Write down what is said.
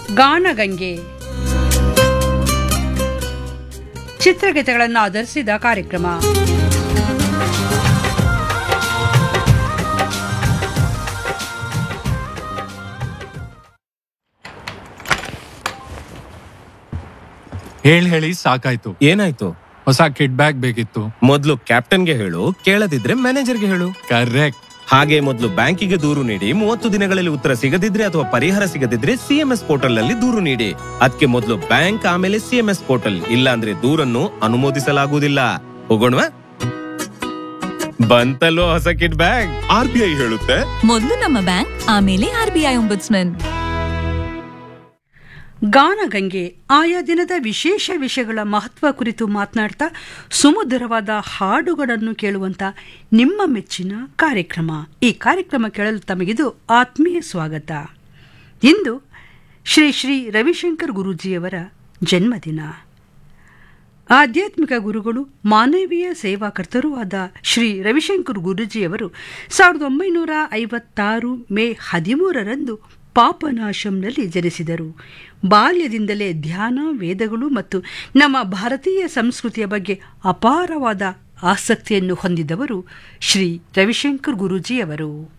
ಗಾನಗಂಗೆ ಚಿತ್ರಗೀತೆಗಳನ್ನು ಆಧರಿಸಿದ ಕಾರ್ಯಕ್ರಮ ಹೇಳಿ ಹೇಳಿ ಸಾಕಾಯ್ತು ಏನಾಯ್ತು ಹೊಸ ಕಿಡ್ ಬ್ಯಾಗ್ ಬೇಕಿತ್ತು ಮೊದ್ಲು ಕ್ಯಾಪ್ಟನ್ಗೆ ಹೇಳು ಕೇಳದಿದ್ರೆ ಮ್ಯಾನೇಜರ್ಗೆ ಹೇಳು ಕರೆಕ್ಟ್ ಹಾಗೆ ಮೊದಲು ಬ್ಯಾಂಕಿಗೆ ದೂರು ನೀಡಿ ಮೂವತ್ತು ದಿನಗಳಲ್ಲಿ ಉತ್ತರ ಸಿಗದಿದ್ರೆ ಅಥವಾ ಪರಿಹಾರ ಸಿಗದಿದ್ರೆ ಸಿಎಂಎಸ್ ಪೋರ್ಟಲ್ ನಲ್ಲಿ ದೂರು ನೀಡಿ ಅದಕ್ಕೆ ಮೊದಲು ಬ್ಯಾಂಕ್ ಆಮೇಲೆ ಸಿಎಂಎಸ್ ಪೋರ್ಟಲ್ ಇಲ್ಲ ಅಂದ್ರೆ ದೂರನ್ನು ಅನುಮೋದಿಸಲಾಗುವುದಿಲ್ಲ ಹೋಗೋಣವಾ ಬಂತಲ್ಲೋ ಹೊಸ kid bag R B I ಹೇಳುತ್ತೆ ಮೊದಲು ನಮ್ಮ ಬ್ಯಾಂಕ್ ಆಮೇಲೆ ಆರ್ ಬಿ ಐ ಒಂಬುಡ್ಸ್ಮನ್ ಗಾನಗಂಗೆ ಆಯಾ ದಿನದ ವಿಶೇಷ ವಿಷಯಗಳ ಮಹತ್ವ ಕುರಿತು ಮಾತನಾಡ್ತಾ ಸುಮಧುರವಾದ ಹಾಡುಗಳನ್ನು ಕೇಳುವಂತ ನಿಮ್ಮ ಮೆಚ್ಚಿನ ಕಾರ್ಯಕ್ರಮ ಈ ಕಾರ್ಯಕ್ರಮ ಕೇಳಲು ತಮಗಿದು ಆತ್ಮೀಯ ಸ್ವಾಗತ ಇಂದು ಶ್ರೀ ಶ್ರೀ ರವಿಶಂಕರ್ ಗುರೂಜಿಯವರ ಜನ್ಮದಿನ ಆಧ್ಯಾತ್ಮಿಕ ಗುರುಗಳು ಮಾನವೀಯ ಸೇವಾಕರ್ತರೂ ಆದ ಶ್ರೀ ರವಿಶಂಕರ್ ಗುರೂಜಿಯವರು ಸಾವಿರದ ಒಂಬೈನೂರ ಐವತ್ತಾರು ಮೇ ಹದಿಮೂರರಂದು ಪಾಪನಾಶಂನಲ್ಲಿ ಜನಿಸಿದರು ಬಾಲ್ಯದಿಂದಲೇ ಧ್ಯಾನ ವೇದಗಳು ಮತ್ತು ನಮ್ಮ ಭಾರತೀಯ ಸಂಸ್ಕೃತಿಯ ಬಗ್ಗೆ ಅಪಾರವಾದ ಆಸಕ್ತಿಯನ್ನು ಹೊಂದಿದವರು ಶ್ರೀ ರವಿಶಂಕರ್ ಗುರೂಜಿಯವರು